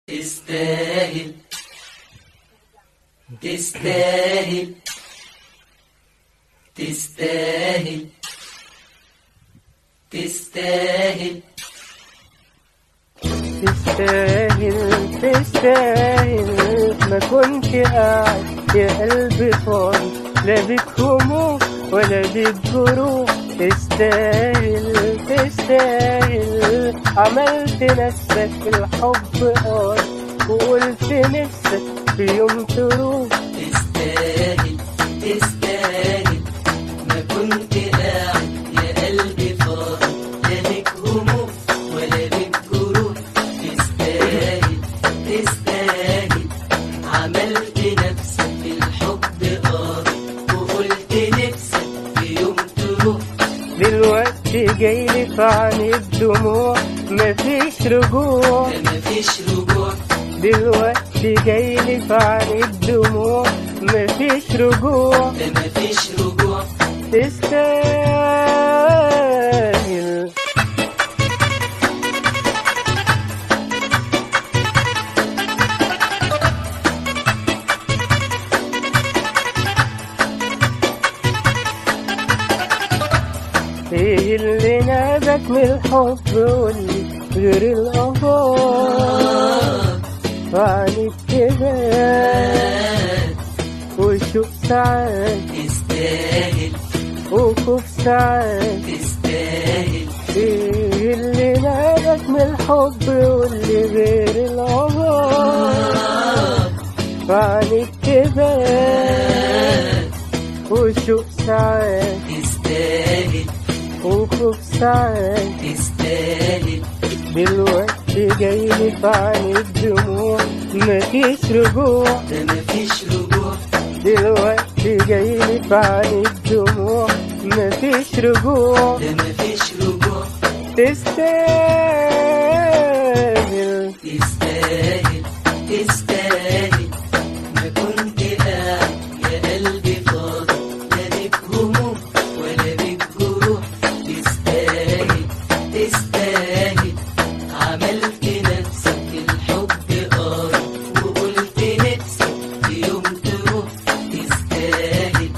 تستاهل تستاهل تستاهل تستاهل تستاهل تستاهل ما كنت قاعد يا قلبي فاضي لا بيك هموم ولا بيك جروح تستاهل تستاهل عملت نفسك الحب قال وقلت نفسك في يوم تروح تستاهل تستاهل ما كنت قاعد يا قلبي فاضي لا ليك هموم ولا ليك جروح تستاهل تستاهل عملت نفسك الحب قاضي وقلت نفسك في يوم تروح دلوقتي جايلي في عين الدموع مفيش رجوع ده مفيش رجوع دلوقتي جايلي في عين الدموع مفيش رجوع ده مفيش رجوع تستاهل ايه اللي نادك من الحب قولي غير الأخبار وعنيك كده وشوق ساعات تستاهل وخوف ساعات تستاهل ايه اللي نادك من الحب واللي غير العمر وعنيك كده وشوق ساعات تستاهل وخوف ساعات تستاهل دلوقتي جايلي في عين الدموع مفيش رجوع ده مفيش رجوع دلوقتي جايلي في عين الدموع مفيش رجوع ده مفيش رجوع تستاهل تستاهل تستاهل ما كنت قاعد يا قلبي فاضي لا بيك هموم ولا بيك جروح تستاهل تستاهل عملت نفسك الحب قاضي وقلت نفسك في يوم تروح تستاهل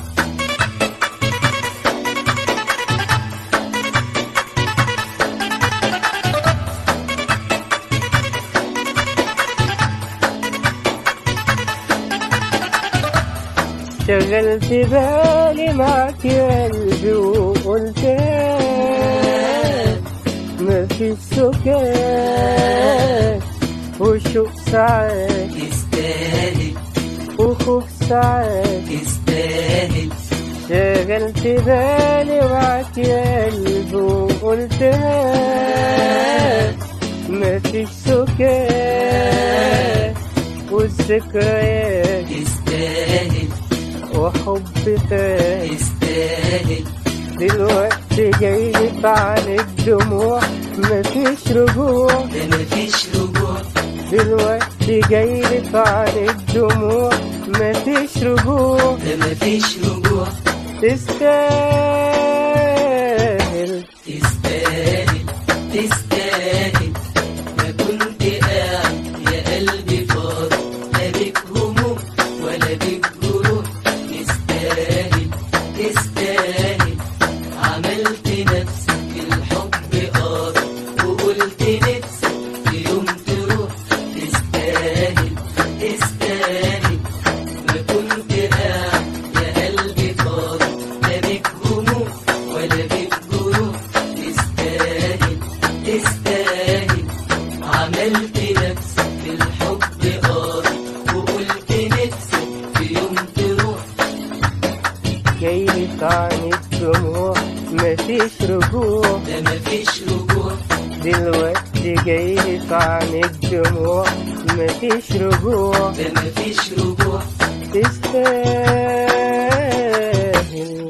شغلت بالي معك يا قلبي وقلت مفيش سكات وشوق ساعات تستاهل وخوف ساعات تستاهل شغلت بالي معك يا قلبي وقلت مفيش سكات والذكريات تستاهل وحب فات تستاهل دلوقتي جايلي في عين الدموع مفيش رجوع ده مفيش رجوع دلوقتي جايلي في عين الدموع مفيش رجوع ده مفيش رجوع تستاهل تستاهل تستاهل ما كنت قاعد يا قلبي فاضي لا بيك هموم ولا بيك جروح تستاهل تستاهل عملت نفسك الحب قاضي وقلت نفسك في يوم تروح تستاهل تستاهل ما كنت قاعد يا قلبي فاضي لا بيك هموم ولا بيك جروح تستاهل تستاهل عملت نفسك الحب قاضي وقلت نفسك في يوم تروح جايلي في عين الدموع مفيش رجوع ده مفيش رجوع دلوقتي جايلي في عين الدموع مفيش رجوع ده مفيش رجوع تستاهل